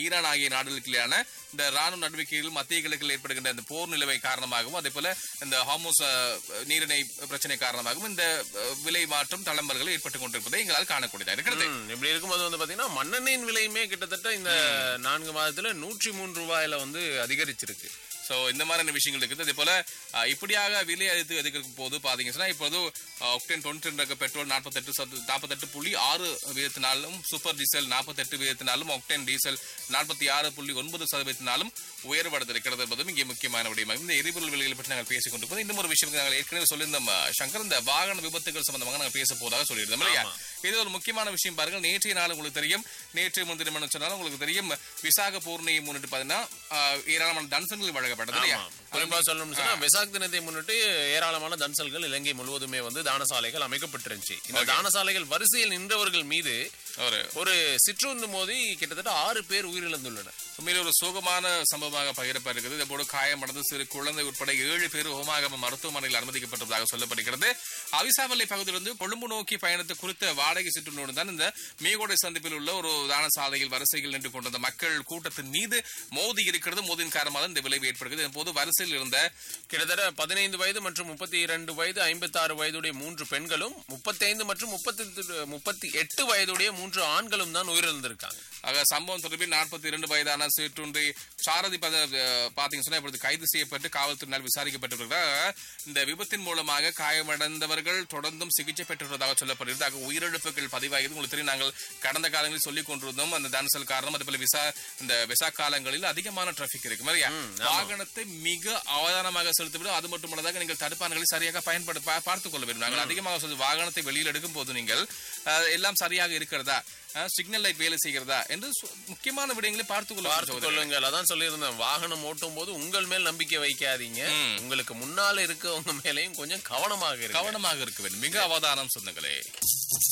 Iran ஆகிய நாடுகளுக்கிடையான இந்த ராணுவ நடவடிக்கைகள் மத்திய கிழக்கில் ஏற்படுகின்ற இந்த போர் நிலைமை காரணமாகவும் அதே போல இந்த ஹார்மோஸ் அஹ், நீரிணை பிரச்சனை காரணமாகவும் இந்த அஹ், விலை மாற்றம் தளம்பல்கள் ஏற்பட்டுக் கொண்டிருப்பதை எங்களால் காணக்கூடியதா இருக்கிறது ம், இப்படி இருக்கும்போது வந்து பாத்தீங்கன்னா மண்ணெண்ணெயின் விலையுமே கிட்டத்தட்ட இந்த நான்கு மாதத்துல நூற்றி மூன்று ரூபாயில வந்து அதிகரிச்சிருக்கு சோ இந்த மாதிரியான விஷயங்கள் இருக்குது அதே போல அஹ், இப்படியாக விலை அதிகரித்து அதிகரிக்கும் போது பாத்தீங்கன்னா இப்போது ஒக்டேன் தொண்ணூற்றி ரெண்டு பெட்ரோல் நாற்பத்தெட்டு சத நாற்பத்தெட்டு புள்ளி ஆறு வீதத்தினாலும் சூப்பர் டீசல் நாற்பத்தெட்டு வீதத்தினாலும் ஒக்டேன் டீசல் நாற்பத்தி ஆறு புள்ளி ஒன்பது சதவீதத்தினாலும் உயர்வடைந்திருக்கிறது என்பதும் இங்கே முக்கியமான விடயமாகும் இந்த எரிபொருள் விலைகளை பற்றி நாங்கள் பேசிக் கொண்டிருப்போம் இன்னும் ஒரு விஷயம் நாங்கள் ஏற்கனவே சொல்லியிருந்தோம் அஹ், சங்கர் இந்த வாகன விபத்துகள் சம்பந்தமாக நாங்கள் பேச போவதாக சொல்லியிருந்தோம் இல்லையா இது ஒரு முக்கியமான விஷயம் பாருங்கள் நேற்றைய நாள் உங்களுக்கு தெரியும் நேற்று முன்தினம் சொன்னாலும் உங்களுக்கு தெரியும் விசாக பூர்ணியை முன்னிட்டு பார்த்தீங்கன்னா அஹ், ஏராளமான தன்சன்கள் வழங்கப்பட்டது இல்லையா ஆமா. குறிப்பா சொல்லணும்னு சொன்னா வெசாக் தினத்தை முன்னிட்டு ஏராளமான தன்சல்கள் இலங்கை முழுவதுமே வந்து தானசாலைகள் அமைக்கப்பட்டிருந்துச்சு இந்த தானசாலைகள் வரிசையில் நின்றவர்கள் மீது ஒரு ஒரு சிற்றுந்து மோதி கிட்டத்தட்ட ஆறு பேர் உயிரிழந்துள்ளனர் உண்மையிலே ஒரு சோகமான சம்பவமாக பகிரப்பட்டிருக்கிறது இதோடு காயமடைந்து சிறு குழந்தை உட்பட ஏழு பேர் ஹோமாகம மருத்துவமனையில் அனுமதிக்கப்பட்டதாக சொல்லப்படுகிறது அவிசாவல்லை பகுதியிலிருந்து கொழும்பு நோக்கி பயணித்த குறித்த வாடகை சிற்றுண்டோடு தான் இந்த மீகோடை சந்திப்பில் உள்ள ஒரு தானசாலையில் வரிசையில் நின்று கொண்டிருந்த மக்கள் கூட்டத்தின் மீது மோதி இருக்கிறது மோதியின் காரணமாக இந்த விளைவு ஏற்படுகிறது இப்போது வரிசையில் இருந்த கிட்டத்தட்ட பதினைந்து வயது மற்றும் முப்பத்தி இரண்டு வயது ஐம்பத்தி ஆறு வயதுடைய மூன்று பெண்களும் முப்பத்தைந்து மற்றும் முப்பத்தி முப்பத்தி எட்டு வயதுடைய மூன்று ஆண்களும் தான் உயிரிழந்திருக்காங்க ஆக சம்பவம் தொடர்பில் நாற்பத்தி இரண்டு வயதான சிற்றுண்டி சாரதி பத அஹ், பாத்தீங்கன்னு சொன்னா இப்பொழுது கைது செய்யப்பட்டு காவல்துறையினால் விசாரிக்கப்பட்டிருக்கிறார் இந்த விபத்தின் மூலமாக காயமடைந்தவர்கள் தொடர்ந்தும் சிகிச்சை பெற்றுள்ளதாக சொல்லப்படுகிறது ஆக உயிரிழப்புகள் பதிவாகியது உங்களுக்கு தெரியும் நாங்கள் கடந்த காலங்களில் சொல்லிக் கொண்டிருந்தோம் அந்த தனசல் காரணம் அதே போல விசா இந்த விசா காலங்களில் அதிகமான டிராபிக் இருக்கு மாதிரியா வாகனத்தை மிக அவதானமாக செலுத்திவிடும் அது மட்டுமல்லதாக நீங்கள் தடுப்பான்களை சரியாக பயன்படு பா- பார்த்துக் கொள்ள வேண்டும் நாங்கள் அதிகமாக சொல்லி வாகனத்தை வெளியில் எடுக்கும் போது நீங்கள் அஹ், எல்லாம் சரியாக இருக்கிறதா சிக்னல் லைட் வேலை செய்கிறதா என்று சு- முக்கியமான விடயங்களை பார்த்துக் கொள்ள வேண்டும் பார்த்து சகோதரர்களே. கொள்ளுங்கள் அதான் சொல்லியிருந்தேன் வாகனம் ஓட்டும் போது உங்கள் மேல் நம்பிக்கை வைக்காதீங்க ம். உங்களுக்கு முன்னால இருக்கவங்க மேலையும் கொஞ்சம் கவனமாக இருக்கு கவனமாக இருக்க வேண்டும் மிக அவதானம் சொந்தங்களே